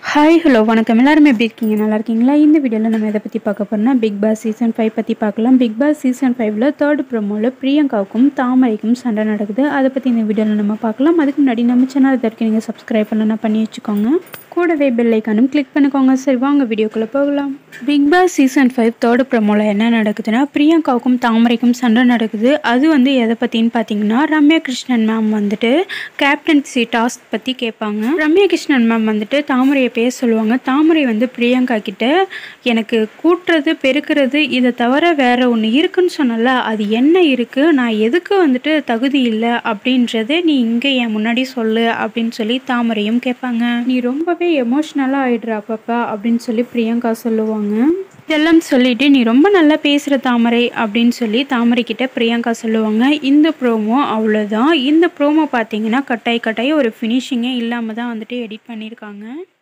hi hello வணக்கம் எல்லாரும் எப்படி இருக்கீங்க நல்லா இருக்கீங்களா இந்த வீடியோவில் நம்ம எதை பற்றி பார்க்க போறோம்னா பிக் பாஸ் சீசன் ஃபைவ் பற்றி பார்க்கலாம் பிக் பாஸ் சீசன் ஃபைவ்ல தேர்ட் ப்ரோமோவில் பிரியங்காவுக்கும் தாமரைக்கும் சண்டை நடக்குது அதை பற்றி இந்த வீடியோவில் நம்ம பார்க்கலாம் அதுக்கு முன்னாடி நம்ம சேனல் இது வரைக்கும் நீங்கள் சப்ஸ்கிரைப் பண்ணலாம் பண்ணி வச்சுக்கோங்க கூடவே பெல் ஐக்கானும் கிளிக் பண்ணிக்கோங்க சரி வாங்க வீடியோக்குள்ளே போகலாம் big boss season five third ப்ரோமோவில் என்ன நடக்குதுன்னா பிரியங்காவுக்கும் தாமரைக்கும் சண்டை நடக்குது அது வந்து எதை பற்றின்னு பார்த்தீங்கன்னா ரம்யா கிருஷ்ணன் மேம் வந்துட்டு கேப்டன்சி டாஸ்க் பற்றி கேட்பாங்க ரம்யா கிருஷ்ணன் மேம் வந்துட்டு தாமரையை பேச சொல்லுவாங்க தாமரை வந்து பிரியங்கா கிட்ட எனக்கு கூட்டுறது பெருக்கிறது இதை தவிர வேற ஒன்று இருக்குன்னு சொன்னல அது என்ன இருக்கு நான் எதுக்கு வந்துட்டு தகுதி இல்லை அப்படின்றத நீ இங்கே என் முன்னாடி சொல்லு அப்படின்னு சொல்லி தாமரையும் கேட்பாங்க நீ ரொம்பவே எமோஷ்னலாக ஆயிடுற அப்பப்பா அப்படின்னு சொல்லி பிரியங்கா சொல்லுவாங்க இதெல்லாம் சொல்லிட்டு நீ ரொம்ப நல்லா பேசுகிற தாமரை அப்படின்னு சொல்லி தாமரை கிட்ட பிரியங்கா சொல்லுவாங்க இந்த ப்ரோமோ அவ்வளோதான் இந்த ப்ரோமோ பார்த்தீங்கன்னா கட்டாய் கட்டாய் ஒரு ஃபினிஷிங்கே இல்லாமல் தான் வந்துட்டு எடிட் பண்ணியிருக்காங்க